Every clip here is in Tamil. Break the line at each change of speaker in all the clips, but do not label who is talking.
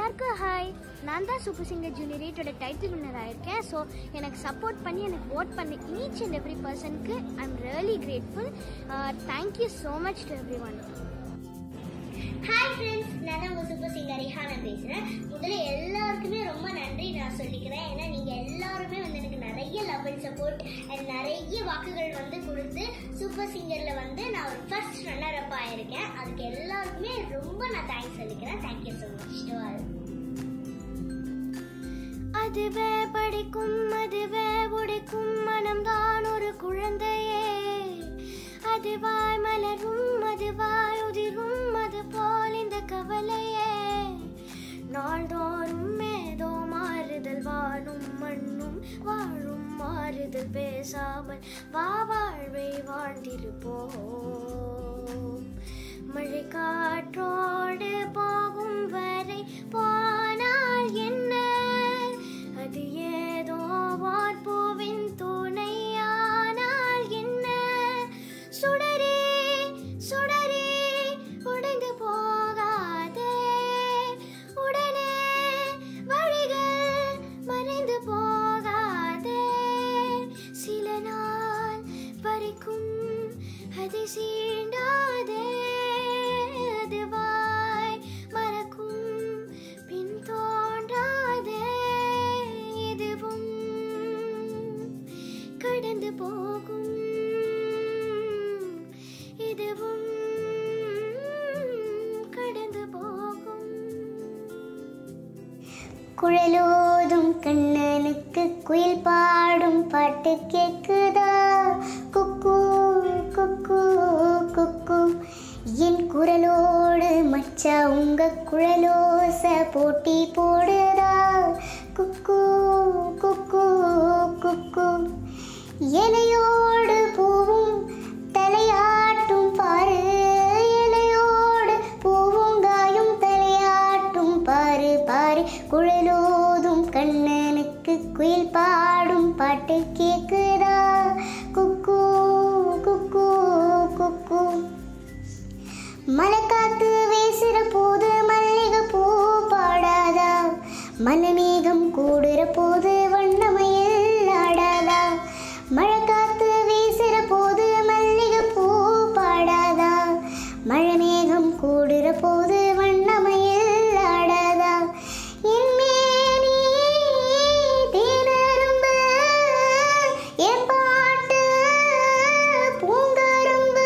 எல்லாருக்கும் ஹாய் நான் தான் சூப்பர் சிங்கர் ஜூனியர் எயிட்டோட டைட்டில் வின்னர் ஆயிருக்கேன் ஸோ எனக்கு சப்போர்ட் பண்ணி எனக்கு ஓட் பண்ண ஈச் அண்ட் எவ்ரி பர்சனுக்கு I am really grateful thank you so much to everyone
hi friends நான் தான் உங்கள் சூப்பர் சிங்கர் ரிஹானா பேசுகிறேன் முதல்ல எல்லாருக்குமே ரொம்ப நன்றி நான் சொல்லிக்கிறேன் ஏன்னா நீங்கள் எல்லாருமே வந்து எனக்கு நிறைய லவ் அண்ட் சப்போர்ட் அண்ட் நிறைய வாக்குகள் வந்து கொடுத்து சூப்பர் சிங்கரில் வந்து நான் ஒரு ஃபர்ஸ்ட் ரன்னர் அப் ஆயிருக்கேன் அதுக்கு எல்லாருக்குமே ரொம்ப நான் தேங்க்ஸ் சொல்லிக்கிறேன் thank you so much to all
அதுவே படிக்கும் அதுவே உடைக்கும் மனம்தான் ஒரு குழந்தையே அதுவாய் மலரும் அதுவாய் உதிரும் அது போல் இந்த கவலையே நாள்தோறும் ஏதோ மாறுதல் வானும் மண்ணும் வாழும் மாறுதல் பேசாமல் வா வாழ்வை வாழ்ந்திருப்போம் மழை காற்றோடு போகும் வரை போனால் என்ன அது ஏதோ வார்பூவின் துணையானால் என்ன சுடரே சுடரே உடைந்து போகாதே உடனே வழிகள் மறைந்து போகாதே சில நாள் வரைக்கும் அதை சீண்டாதே அதுவாய் மறக்கும் பின் தோன்றாதே இதுவும் கடந்து போகும் இதுவும் கடந்து போகும்
குழலோதும் கண்ணனுக்கு குயில் பாடும் பாட்டு கேக்குதா குக்கு குக்கு குக்கு என் குரலோடு மச்சா உங்க குழலோச போட்டி போடுதா குக்கு குக்கு குக்கு இலையோடு பூவும் தலையாட்டும் பாரு இலையோடு பூவுங்காயும் தலையாட்டும் பாரு பாரு குழலோதும் கண்ணனுக்கு குயில் பாடும் பாட்டு கேக்குதா குக்கு குக்கு குக்கு மலை காத்து வீசுற போது மல்லிகை பூ பாடாதா மனமேகம் கூடுற போது வண்ணமயில் ஆடாதா மழை காத்து வீசுற போது மல்லிகை பூ பாடாதா மழை மேகம் கூடுற போது வண்ணமயில் ஆடாதா என் மேனி தேனரும்பு என் பாட்டு பூங்கரும்பு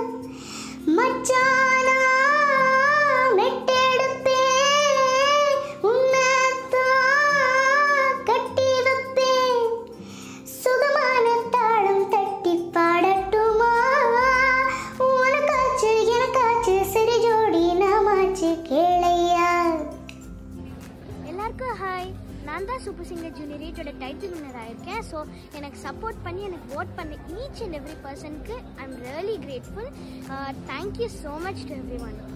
மச்சானா மெட்டெடுப்பே உன்னத்தான் கட்டி வைப்பேன் சுகமான தாளம் தட்டி பாடட்டுமா உனக்காச்சு எனக்காச்சு சரி ஜோடி நாமாச்சு கேளையா
எல்லாருக்கும் ஹாய் நான் தான் சூப்பர் சிங்கர் ஜூனியர் எயிட்டோட டைட்டில் வின்னர் ஆயிருக்கேன் ஸோ எனக்கு சப்போர்ட் பண்ணி எனக்கு ஓட் பண்ண ஈச் அண்ட் எவ்ரி பர்சனுக்கு I am really grateful thank you so much to every one